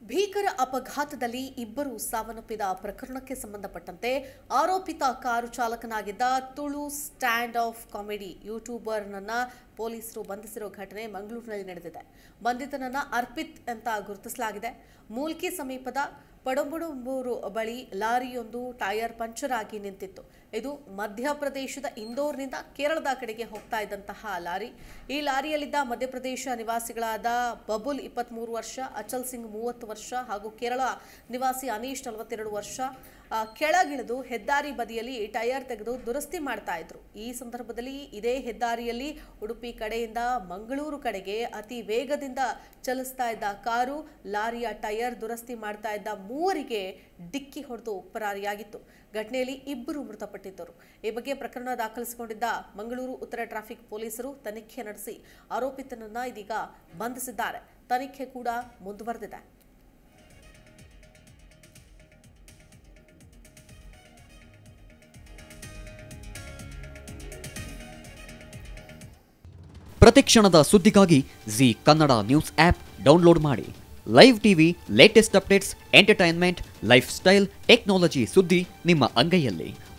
ಭೀಕರ ಅಪಘಾತದಲ್ಲಿ ಇಬ್ಬರು ಸಾವನ್ನಪ್ಪಿದ ಪ್ರಕರಣಕ್ಕೆ ಸಂಬಂಧಪಟ್ಟಂತೆ ಆರೋಪಿತ ಕಾರು ಚಾಲಕನಾಗಿದ್ದ ತುಳು ಸ್ಟ್ಯಾಂಡ್ ಆಫ್ ಕಾಮಿಡಿ ಯೂಟ್ಯೂಬರ್ನನ್ನ ಪೊಲೀಸರು ಬಂಧಿಸಿರೋ ಘಟನೆ ಮಂಗಳೂರಿನಲ್ಲಿ ನಡೆದಿದೆ ಬಂಧಿತನನ್ನ ಅರ್ಪಿತ್ ಅಂತ ಗುರುತಿಸಲಾಗಿದೆ ಮೂಲ್ಕಿ ಸಮೀಪದ ಪಡಂಬುಡುಂಬೂರು ಬಳಿ ಲಾರಿಯೊಂದು ಟೈರ್ ಪಂಚರ್ ಆಗಿ ನಿಂತಿತ್ತು ಇದು ಮಧ್ಯಪ್ರದೇಶದ ಇಂದೋರ್ನಿಂದ ಕೇರಳದ ಕಡೆಗೆ ಹೋಗ್ತಾ ಇದ್ದಂತಹ ಲಾರಿ ಈ ಲಾರಿಯಲ್ಲಿದ್ದ ಮಧ್ಯಪ್ರದೇಶ ನಿವಾಸಿಗಳಾದ ಬಬುಲ್ ಇಪ್ಪತ್ಮೂರು ವರ್ಷ ಅಚಲ್ ಸಿಂಗ್ ಮೂವತ್ತು ವರ್ಷ ಹಾಗೂ ಕೇರಳ ನಿವಾಸಿ ಅನೀಶ್ ನಲವತ್ತೆರಡು ವರ್ಷ ಆ, ಕೆಳಗಿಳಿದು ಹೆದ್ದಾರಿ ಬದಿಯಲ್ಲಿ ಟೈರ್ ತೆಗೆದು ದುರಸ್ತಿ ಮಾಡ್ತಾ ಇದ್ರು ಈ ಸಂದರ್ಭದಲ್ಲಿ ಇದೇ ಹೆದ್ದಾರಿಯಲ್ಲಿ ಉಡುಪಿ ಕಡೆಯಿಂದ ಮಂಗಳೂರು ಕಡೆಗೆ ಅತಿ ವೇಗದಿಂದ ಚಲಿಸ್ತಾ ಇದ್ದ ಕಾರು ಲಾರಿಯ ಟೈರ್ ದುರಸ್ತಿ ಮಾಡ್ತಾ ಇದ್ದ ಮೂವರಿಗೆ ಡಿಕ್ಕಿ ಹೊಡೆದು ಪರಾರಿಯಾಗಿತ್ತು ಘಟನೆಯಲ್ಲಿ ಇಬ್ಬರು ಮೃತಪಟ್ಟಿದ್ದರು ಈ ಬಗ್ಗೆ ಪ್ರಕರಣ ದಾಖಲಿಸಿಕೊಂಡಿದ್ದ ಮಂಗಳೂರು ಉತ್ತರ ಟ್ರಾಫಿಕ್ ಪೊಲೀಸರು ತನಿಖೆ ನಡೆಸಿ ಆರೋಪಿತನನ್ನ ಇದೀಗ ಬಂಧಿಸಿದ್ದಾರೆ ತನಿಖೆ ಕೂಡ ಮುಂದುವರೆದಿದೆ ಪ್ರತಿಕ್ಷಣದ ಸುದ್ದಿಗಾಗಿ Zee Kannada news app download ಮಾಡಿ live TV latest updates entertainment lifestyle technology ಸುದ್ದಿ ನಿಮ್ಮ ಅಂಗೈಯಲ್ಲಿ